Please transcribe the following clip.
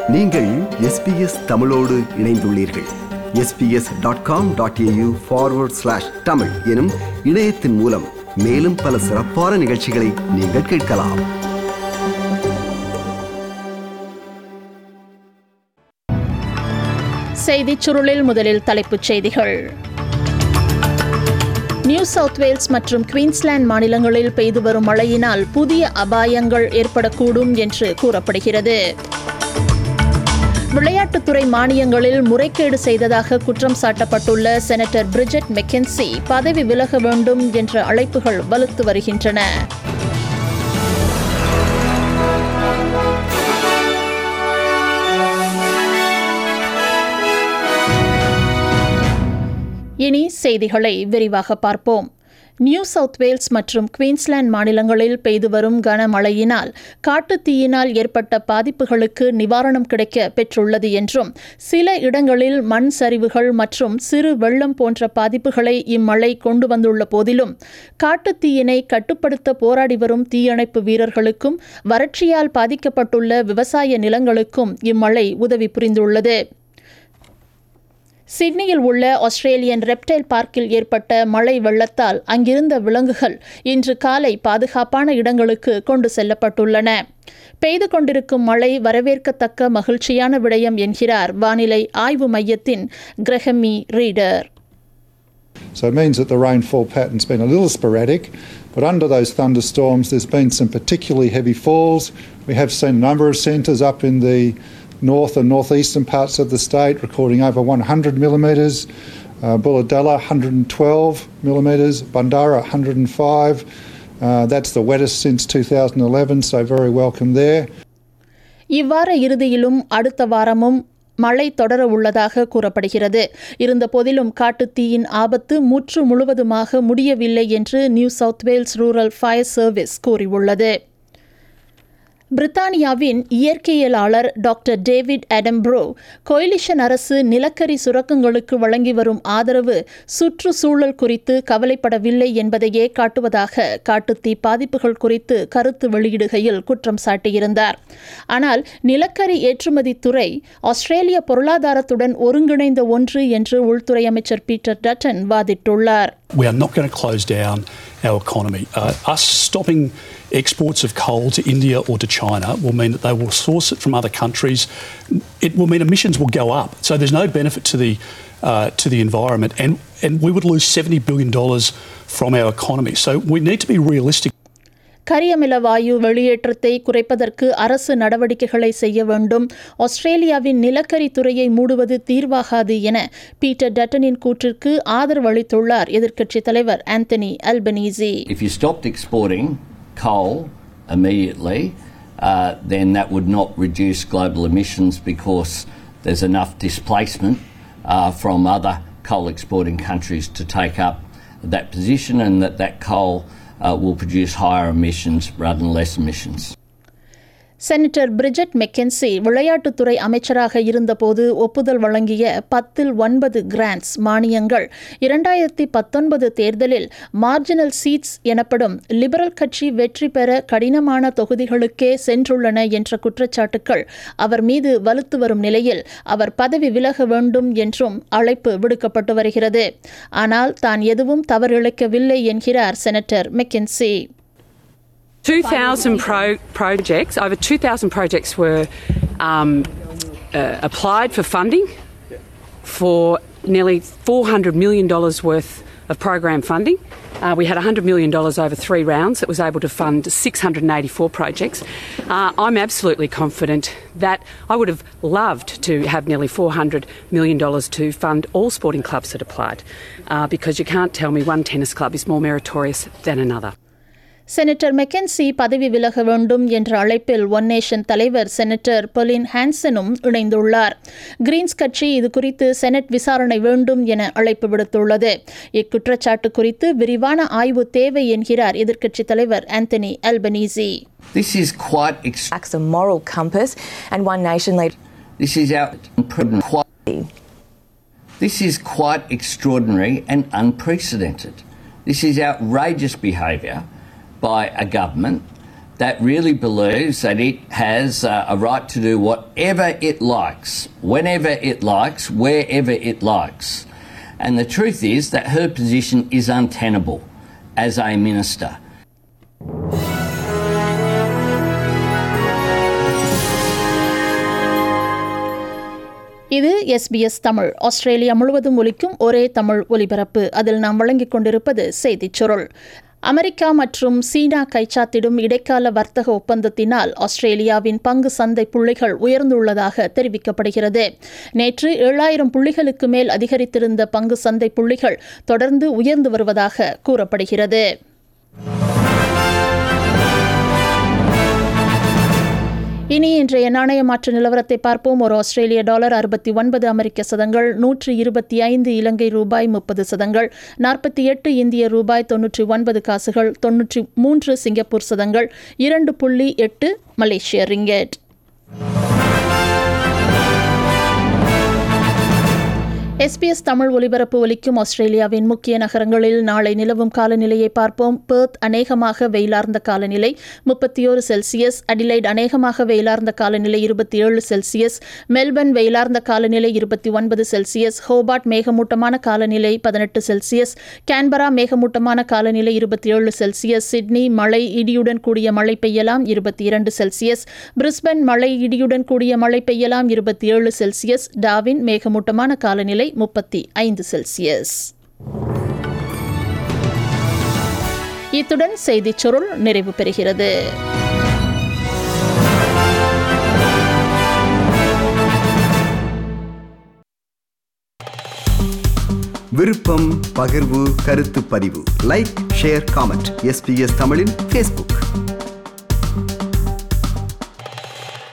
நீங்கள் எஸ்பிஎஸ் தமிழோடு இணைந்துள்ளீர்கள் SBS dot com dot AU forward slash Tamil எனும் இணையத்தின் மூலம் மேலும் பல சிறப்பான நிகழ்ச்சிகளை நீங்கள் கேட்கலாம் செய்திச் சுருளில் முதலில் தலைப்புச் செய்திகள் நியூ சவுத் வேல்ஸ் மற்றும் குயின்ஸ்லாந்து மாநிலங்களில் பெய்து வரும் மழையினால் புதிய அபாயங்கள் ஏற்படக்கூடும் என்று கூறப்படுகிறது விளையாட்டுத்துறை மானியங்களில் முறைகேடு செய்ததாக குற்றம் சாட்டப்பட்டுள்ள செனட்டர் பிரிஜெட் மெக்கென்சி பதவி விலக வேண்டும் என்ற அழைப்புகள் வலுத்து வருகின்றன இனி செய்திகளை விரிவாக பார்ப்போம் நியூ சவுத் வேல்ஸ் மற்றும் குயின்ஸ்லாந்து மாநிலங்களில் பெய்து வரும் கனமழையினால் காட்டுத்தீயினால் ஏற்பட்ட பாதிப்புகளுக்கு நிவாரணம் கிடைக்க பெற்றுள்ளது என்றும் சில இடங்களில் மண் சரிவுகள் மற்றும் சிறு வெள்ளம் போன்ற பாதிப்புகளை இம்மழை கொண்டு வந்துள்ள போதிலும் காட்டுத்தீயினை கட்டுப்படுத்த போராடி வரும் தீயணைப்பு வீரர்களுக்கும் வறட்சியால் பாதிக்கப்பட்டுள்ள விவசாய நிலங்களுக்கும் இம்மழை உதவி புரிந்துள்ளது சிட்னியில் உள்ள ஆஸ்திரேலியன் ரெப்டைல் பார்க்கில் ஏற்பட்ட மழை வெள்ளத்தால் அங்கிருந்த விலங்குகள் இன்று காலை பாதுகாப்பான இடங்களுக்கு கொண்டு செல்லப்பட்டுள்ளன பெய்து கொண்டிருக்கும் மழை வரவேற்கத்தக்க மகிழ்ச்சியான விடயம் என்கிறார் வானிலை ஆய்வு மையத்தின் Grahame Reader So it means that the rainfall pattern's been a little sporadic, but under those thunderstorms, there's been some particularly heavy falls. We have seen a number of centres up in the north and northeastern parts of the state recording over 100 millimetres. Uh, Bulladella 112 millimetres, Bandara 105. Uh, that's the wettest since 2011, so very welcome there. இவ்வார இறுதியிலும் அடுத்த வாரமும் மழை தொடர உள்ளதாக கூறப்படுகிறது இருந்தபோதிலும் காட்டுத்தீயின் ஆபத்து முற்று முழுவதுமாக முடியவில்லை என்று New South Wales rural fire service கூறியுள்ளது பிரித்தானியாவின் இயற்கையியலாளர் டாக்டர் டேவிட் அடம்ப்ரோ கொயிலிஷன் அரசு நிலக்கரி சுரக்கங்களுக்கு வழங்கி வரும் ஆதரவு சுற்றுச்சூழல் குறித்து கவலைப்படவில்லை என்பதையே காட்டுவதாக காட்டுத்தீ பாதிப்புகள் குறித்து கருத்து வெளியிடுகையில் குற்றம் சாட்டியிருந்தார் ஆனால் நிலக்கரி ஏற்றுமதி துறை ஆஸ்திரேலிய பொருளாதாரத்துடன் ஒருங்கிணைந்த ஒன்று என்று உள்துறை அமைச்சர் பீட்டர் டட்டன் வாதிட்டுள்ளார் We are not going to close down our economy. Uh, us stopping exports of coal to India or to China will mean that they will source it from other countries. It will mean emissions will go up. So there's no benefit to the uh, to the environment, and and we would lose seventy billion dollars from our economy. So we need to be realistic. கரியமில வாயு வெளியேற்றத்தை குறைப்பதற்கு அரசு நடவடிக்கைகளை செய்ய வேண்டும் ஆஸ்திரேலியாவின் நிலக்கரி துறையை மூடுவது தீர்வாகாது என பீட்டர் டட்டனின் கூற்றிற்கு ஆதரவு அளித்துள்ளார் எதிர்க்கட்சித் தலைவர் Anthony Albanese If you stopped exporting coal immediately, uh, then that would not reduce global emissions because there's enough displacement uh, from other coal exporting countries to take up that position, and that that coal uh, will produce higher emissions rather than less emissions. Senator Bridget McKenzie விளையாட்டுத்துறை அமைச்சராக இருந்தபோது ஒப்புதல் வழங்கிய பத்தில் ஒன்பது grants மானியங்கள் இரண்டாயிரத்தி பத்தொன்பது தேர்தலில் மார்ஜினல் சீட்ஸ் எனப்படும் லிபரல் கட்சி வெற்றி பெற கடினமான தொகுதிகளுக்கே சென்றுள்ளன என்ற குற்றச்சாட்டுக்கள் அவர் மீது வலுத்து வரும் நிலையில் அவர் பதவி விலக வேண்டும் என்றும் அழைப்பு விடுக்கப்பட்டு வருகிறது ஆனால் தான் எதுவும் தவறிழைக்கவில்லை என்கிறார் senator McKenzie 2,000 pro- projects, over 2,000 projects were um, uh, applied for funding for nearly $400 million worth of program funding. Uh, we had $100 million over three rounds that was able to fund 684 projects. Uh, I'm absolutely confident that I would have loved to have nearly $400 million to fund all sporting clubs that applied uh, because you can't tell me one tennis club is more meritorious than another. Senator McKenzie பதவி விலக வேண்டும் என்ற அழைப்பில் One Nation தலைவர் senator Pauline ஹான்சனும் இணைந்துள்ளார் Greens கட்சி இதுகுறித்து செனட் விசாரணை வேண்டும் என அழைப்பு விடுத்துள்ளது இக்குற்றச்சாட்டு குறித்து விரிவான ஆய்வு தேவை என்கிறார் எதிர்க்கட்சித் தலைவர் Anthony Albanese This is quite ex- lacks a moral compass, and One Nation leader this is out quite, this is quite extraordinary and unprecedented. This is outrageous behaviour by a government that really believes that it has uh, a right to do whatever it likes, whenever it likes, wherever it likes. And the truth is that her position is untenable as a minister. இது SBS Tamil Australia முழுவதும் ஒலிக்கும் ஒரே தமிழ் ஒலிபரப்பு அதில் நாம் வழங்கிக் கொண்டிருப்பது செய்திச் சுருள் அமெரிக்கா மற்றும் சீனா கைச்சாத்திடும் இடைக்கால வர்த்தக ஒப்பந்தத்தினால் ஆஸ்திரேலியாவின் பங்கு சந்தை புள்ளிகள் உயர்ந்துள்ளதாக தெரிவிக்கப்படுகிறது நேற்று ஏழாயிரம் புள்ளிகளுக்கு மேல் அதிகரித்திருந்த பங்கு சந்தை புள்ளிகள் தொடர்ந்து உயர்ந்து வருவதாக கூறப்படுகிறது இனி இன்றைய நாணய மாற்று நிலவரத்தை பார்ப்போம் ஒரு ஆஸ்திரேலிய டாலர் அறுபத்தி ஒன்பது அமெரிக்க சதங்கள் நூற்றி இருபத்தி ஐந்து இலங்கை ரூபாய் முப்பது சதங்கள் நாற்பத்தி எட்டு இந்திய ரூபாய் தொன்னூற்றி ஒன்பது காசுகள் தொன்னூற்றி மூன்று சிங்கப்பூர் சதங்கள் இரண்டு புள்ளி எட்டு மலேசிய ரிங்கெட் எஸ்பிஎஸ் தமிழ் ஒலிபரப்பு ஒலிக்கும் ஆஸ்திரேலியாவின் முக்கிய நகரங்களில் நாளை நிலவும் காலநிலையை பார்ப்போம் பெர்த் அநேகமாக வெயிலார்ந்த காலநிலை முப்பத்தி ஒரு செல்சியஸ் அடிலைட் அநேகமாக வெயிலார்ந்த காலநிலை இருபத்தி ஏழு செல்சியஸ் மெல்பர்ன் வெயிலார்ந்த காலநிலை இருபத்தி ஒன்பது செல்சியஸ் ஹோபார்ட் மேகமூட்டமான காலநிலை பதினெட்டு செல்சியஸ் கேன்பரா மேகமூட்டமான காலநிலை இருபத்தி ஏழு செல்சியஸ் சிட்னி மழை இடியுடன் கூடிய மழை பெய்யலாம் இருபத்தி இரண்டு செல்சியஸ் பிரிஸ்பன் மழை இடியுடன் கூடிய மழை பெய்யலாம் இருபத்தி ஏழு செல்சியஸ் டாவின் மேகமூட்டமான காலநிலை முப்பத்தி ஐந்து செல்சியஸ் இத்துடன் செய்திச் சுருள் நிறைவு பெறுகிறது விருப்பம் பகிர்வு கருத்து பதிவு லைக் ஷேர் காமெண்ட் எஸ்பிஎஸ் தமிழின் ஃபேஸ்புக்